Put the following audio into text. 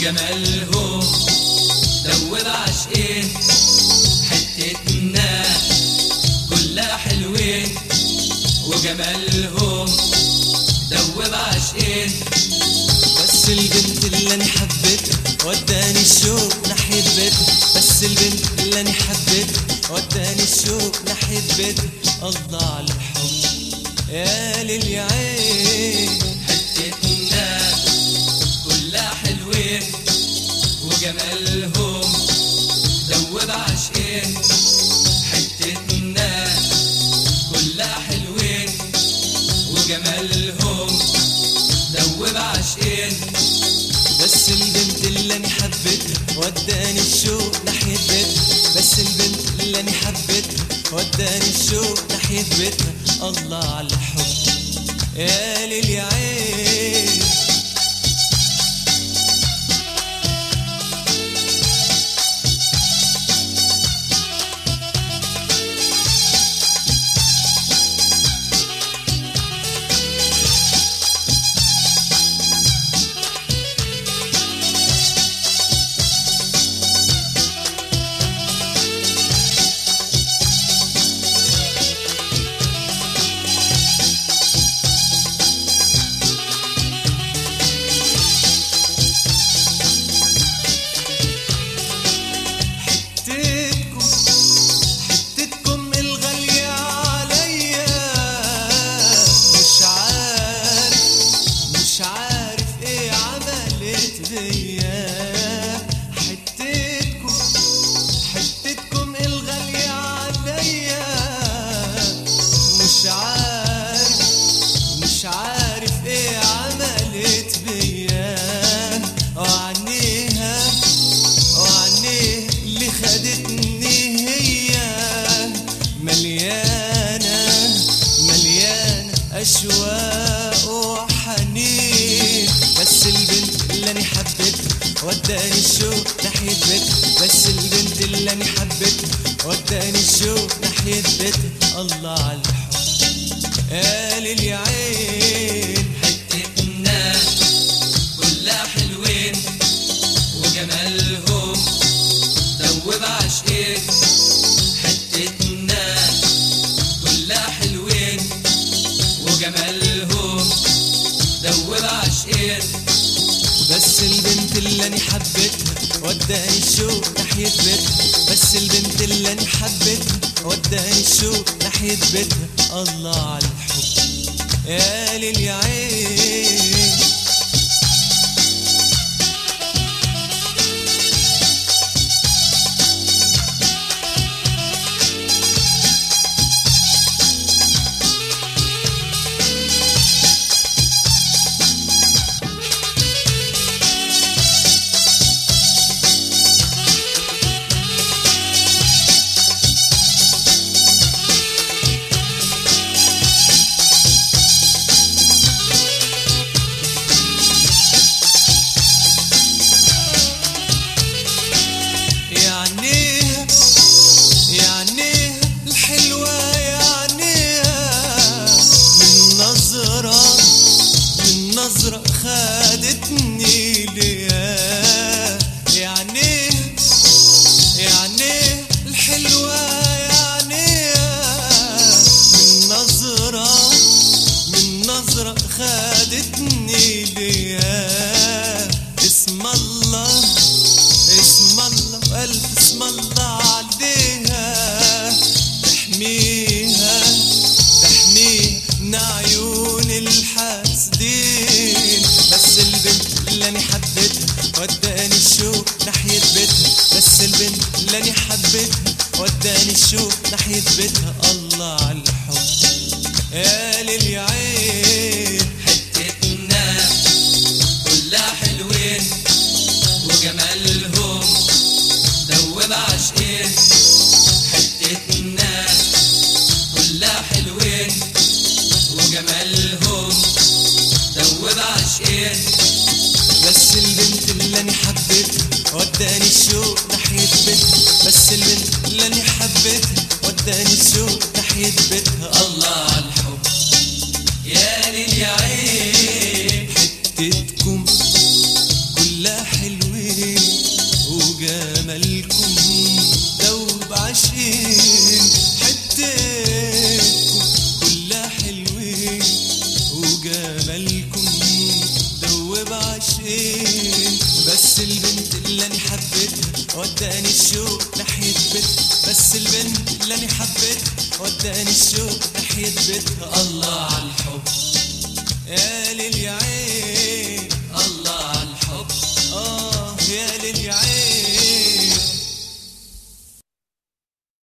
وجمالهم دوب عشقين حتتنا كلها حلوين وجمالهم دوب عشقين بس البنت اللي انا حبيتها وداني الشوق ناحية بيتها بس البنت اللي انا حبيتها وداني الشوق ناحية بيتها الله على الحب يا للعين حتتنا كلها حلوين وجمالهم دوب عشقين حتتنا كلها حلوين وجمالهم دوب عشقين بس البنت اللي انا حبيتها وداني الشوق ناحية بيتها بس البنت اللي انا حبيتها وداني الشوق ناحية بيتها الله على الحب يا للعين حتتكم حتتكم الغالية عليا مش عارف مش عارف ايه عملت بيا حتتكم حتتكم الغالية عليا مش عارف مش عارف ايه عملت بيا وعنيها وعني اللي خدتني هي مليانة مليانة أشواق وحنين بس البنت اللي أنا حبيتها وداني الشوق ناحية بيتها بس البنت اللي أنا حبيتها وداني الشوق ناحية بيتها الله على الحب يا للعين حتتنا كلها حلوين وجمالهم دوب عشقين حتتنا كلها حلوين وجمالهم دوب عشقين بس البنت اللي انا حبيتها وداني الشوق ناحية بيتها بس البنت اللي انا حبيتها وداني الشوق ناحية بيتها الله على الحب يا للعين يعنيها يعنيها الحلوة يعنيها من نظرة من نظرة خدتني ليها يعنيها يعنيها الحلوة يعنيها من نظرة من نظرة خدتني ليها اسم الله اسم الله والف اسم الله عليها تحميها تحميها من عيون الحاسدين بس البنت اللي انا حبيتها وداني الشوق ناحية بيتها بس البنت اللي انا حبيتها وداني الشوق ناحية بيتها الله على الحب يا للعين حتتنا كلها حلوين وجمالهم دوب عشقين حتتنا كلها حلوين وجمالهم دوب عشقين بس البنت اللي انا حبيتها وداني الشوق ناحية بيتها بس البنت اللي انا حبيتها وداني الشوق ناحية بيتها الله على الحب يا ليل يا عين حتتكم كلها حلوين جمالكم دوب عشقين بس البنت اللي انا حبيتها وداني الشوق ناحية بيتها بس البنت اللي انا حبيتها وداني الشوق ناحية بيتها الله على الحب يا ليل يا عين